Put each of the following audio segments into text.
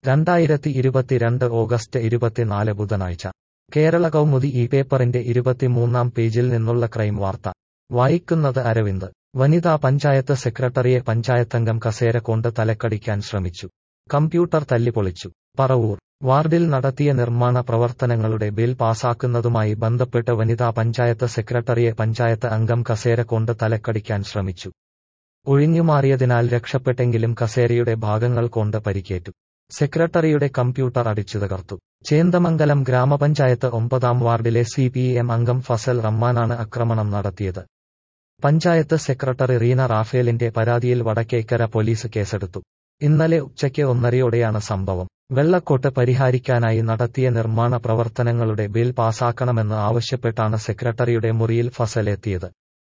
രണ്ടായിരത്തി ഇരുപത്തിരണ്ട് ഓഗസ്റ്റ് ഇരുപത്തിനാല് ബുധനാഴ്ച കേരള കൗമുദി ഈ പേപ്പറിന്റെ ഇരുപത്തിമൂന്നാം പേജിൽ നിന്നുള്ള ക്രൈം വാർത്ത വായിക്കുന്നത് അരവിന്ദ് വനിതാ പഞ്ചായത്ത് സെക്രട്ടറിയെ പഞ്ചായത്തംഗം കസേര കൊണ്ട് തലക്കടിക്കാൻ ശ്രമിച്ചു കമ്പ്യൂട്ടർ തല്ലിപ്പൊളിച്ചു പറവൂർ വാർഡിൽ നടത്തിയ നിർമ്മാണ പ്രവർത്തനങ്ങളുടെ ബിൽ പാസാക്കുന്നതുമായി ബന്ധപ്പെട്ട് വനിതാ പഞ്ചായത്ത് സെക്രട്ടറിയെ പഞ്ചായത്ത് അംഗം കസേര കൊണ്ട് തലക്കടിക്കാൻ ശ്രമിച്ചു ഒഴിഞ്ഞുമാറിയതിനാൽ രക്ഷപ്പെട്ടെങ്കിലും കസേരയുടെ ഭാഗങ്ങൾ കൊണ്ട് പരിക്കേറ്റു സെക്രട്ടറിയുടെ കമ്പ്യൂട്ടർ അടിച്ചു തകർത്തു ചേന്ദമംഗലം ഗ്രാമപഞ്ചായത്ത് ഒമ്പതാം വാർഡിലെ സി പി എം അംഗം ഫസൽ റഹ്മാനാണ് ആക്രമണം നടത്തിയത് പഞ്ചായത്ത് സെക്രട്ടറി റീന റാഫേലിന്റെ പരാതിയിൽ വടക്കേക്കര പോലീസ് കേസെടുത്തു ഇന്നലെ ഉച്ചയ്ക്ക് ഒന്നരയോടെയാണ് സംഭവം വെള്ളക്കൊട്ട് പരിഹാരിക്കാനായി നടത്തിയ നിർമ്മാണ പ്രവർത്തനങ്ങളുടെ ബിൽ പാസാക്കണമെന്ന് ആവശ്യപ്പെട്ടാണ് സെക്രട്ടറിയുടെ മുറിയിൽ ഫസൽ എത്തിയത്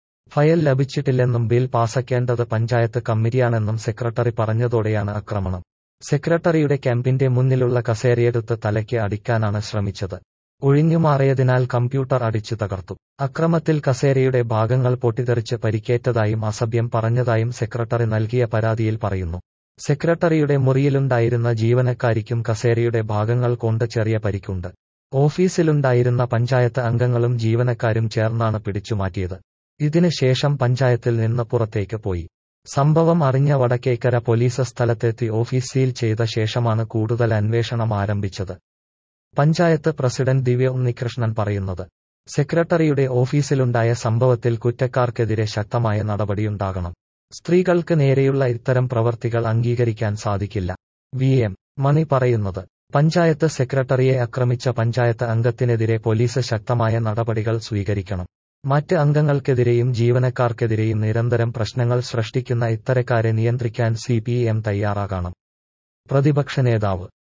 ഫയൽ ലഭിച്ചിട്ടില്ലെന്നും ബിൽ പാസാക്കേണ്ടത് പഞ്ചായത്ത് കമ്മിറ്റിയാണെന്നും സെക്രട്ടറി പറഞ്ഞതോടെയാണ് ആക്രമണം സെക്രട്ടറിയുടെ ക്യാമ്പിന്റെ മുന്നിലുള്ള കസേരയെടുത്ത് തലയ്ക്ക് അടിക്കാനാണ് ശ്രമിച്ചത് ഒഴിഞ്ഞുമാറിയതിനാൽ കമ്പ്യൂട്ടർ അടിച്ചു തകർത്തു അക്രമത്തിൽ കസേരയുടെ ഭാഗങ്ങൾ പൊട്ടിത്തെറിച്ച് പരിക്കേറ്റതായും അസഭ്യം പറഞ്ഞതായും സെക്രട്ടറി നൽകിയ പരാതിയിൽ പറയുന്നു സെക്രട്ടറിയുടെ മുറിയിലുണ്ടായിരുന്ന ജീവനക്കാരിക്കും കസേരയുടെ ഭാഗങ്ങൾ കൊണ്ട് ചെറിയ പരിക്കുണ്ട് ഓഫീസിലുണ്ടായിരുന്ന പഞ്ചായത്ത് അംഗങ്ങളും ജീവനക്കാരും ചേർന്നാണ് പിടിച്ചുമാറ്റിയത് ഇതിന് ശേഷം പഞ്ചായത്തിൽ നിന്ന് പുറത്തേക്ക് പോയി സംഭവം അറിഞ്ഞ വടക്കേക്കര പോലീസ് സ്ഥലത്തെത്തി ഓഫീസ് സീൽ ചെയ്ത ശേഷമാണ് കൂടുതൽ അന്വേഷണം ആരംഭിച്ചത് പഞ്ചായത്ത് പ്രസിഡന്റ് ദിവ്യ ഉണ്ണികൃഷ്ണൻ പറയുന്നത് സെക്രട്ടറിയുടെ ഓഫീസിലുണ്ടായ സംഭവത്തിൽ കുറ്റക്കാർക്കെതിരെ ശക്തമായ നടപടിയുണ്ടാകണം സ്ത്രീകൾക്ക് നേരെയുള്ള ഇത്തരം പ്രവർത്തികൾ അംഗീകരിക്കാൻ സാധിക്കില്ല വി എം മണി പറയുന്നത് പഞ്ചായത്ത് സെക്രട്ടറിയെ ആക്രമിച്ച പഞ്ചായത്ത് അംഗത്തിനെതിരെ പോലീസ് ശക്തമായ നടപടികൾ സ്വീകരിക്കണം മറ്റ് അംഗങ്ങൾക്കെതിരെയും ജീവനക്കാർക്കെതിരെയും നിരന്തരം പ്രശ്നങ്ങൾ സൃഷ്ടിക്കുന്ന ഇത്തരക്കാരെ നിയന്ത്രിക്കാൻ സി തയ്യാറാകണം പ്രതിപക്ഷ നേതാവ്